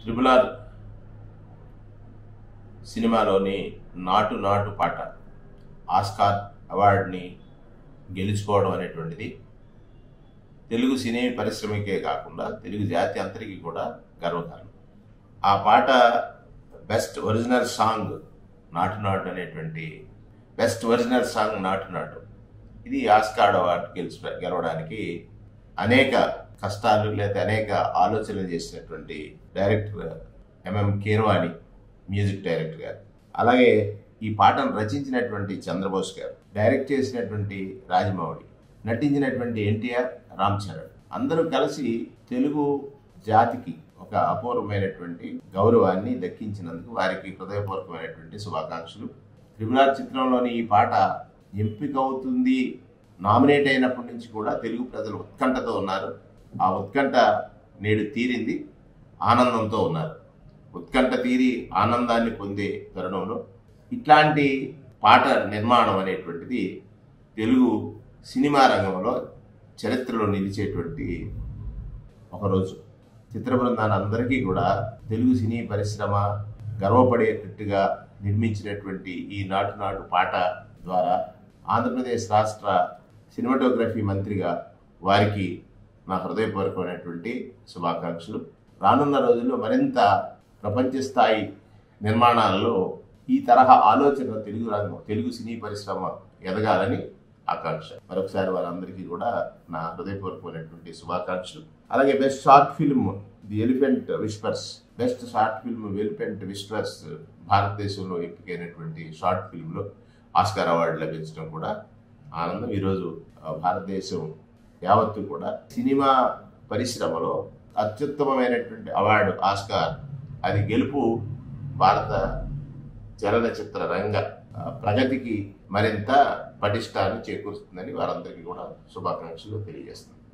triple R సినిమాలోని నాటు నాటు పాట ఆస్కార్ అవార్డుని గెలుచుకోవడం అనేటువంటిది తెలుగు సినీ పరిశ్రమకే కాకుండా తెలుగు జాతి అంతరికి కూడా గర్వకారణం ఆ పాట బెస్ట్ ఒరిజినల్ సాంగ్ నాటు నాటు అనేటువంటి బెస్ట్ ఒరిజినల్ సాంగ్ నాటు నాటు ఇది ఆస్కార్ అవార్డు గెలిచి గెలవడానికి అనేక కష్టాలు లేదా అనేక ఆలోచనలు చేసినటువంటి director MM Keeravani music director garu అలాగే ఈ పాటను రచించినటువంటి చంద్రబోస్ గారు డైరెక్ట్ చేసినటువంటి రాజమౌళి నటించినటువంటి ఎన్టీఆర్ రామ్ చరణ్ అందరూ కలిసి తెలుగు జాతికి ఒక అపూర్వమైనటువంటి గౌరవాన్ని దక్కించినందుకు వారికి హృదయపూర్వకమైనటువంటి శుభాకాంక్షలు త్రిపురార్ చిత్రంలోని ఈ పాట ఎంపిక అవుతుంది నామినేట్ అయినప్పటి నుంచి కూడా తెలుగు ప్రజలు ఉత్కంఠతో ఉన్నారు ఆ ఉత్కంఠ నేడు తీరింది ఆనందంతో ఉన్నారు ఉత్కంఠ తీరి ఆనందాన్ని పొందే తరుణంలో ఇట్లాంటి పాట నిర్మాణం అనేటువంటిది తెలుగు సినిమా రంగంలో చరిత్రలో నిలిచేటువంటి ఒకరోజు చిత్ర బృందాలందరికీ కూడా తెలుగు సినీ పరిశ్రమ గర్వపడేటట్టుగా నిర్మించినటువంటి ఈ నాటు నాటు పాట ద్వారా ఆంధ్రప్రదేశ్ రాష్ట్ర సినిమాటోగ్రఫీ మంత్రిగా వారికి నా హృదయపూర్వకమైనటువంటి శుభాకాంక్షలు రానున్న రోజుల్లో మరింత ప్రపంచ స్థాయి నిర్మాణాలలో ఈ తరహా ఆలోచన తెలుగు రంగం తెలుగు సినీ పరిశ్రమ ఎదగాలని ఆకాంక్ష మరొకసారి వారందరికీ కూడా నా హృదయపూర్వకమైనటువంటి శుభాకాంక్షలు అలాగే best short film the elephant whispers best short film elephant whispers భారతదేశంలో ఎంపికైనటువంటి షార్ట్ ఫిల్మ్లో ఆస్కార్ అవార్డు లభించడం కూడా ఆనందం ఈరోజు ఆ, భారతదేశం యావత్తు కూడా సినిమా పరిశ్రమలో అత్యుత్తమమైనటువంటి అవార్డు ఆస్కార్ అది గెలుపు భారత చలనచిత్ర రంగ ఆ, ప్రగతికి మరింత పటిష్టాన్ని చేకూరుస్తుందని వారందరికీ కూడా శుభాకాంక్షలు తెలియజేస్తున్నాను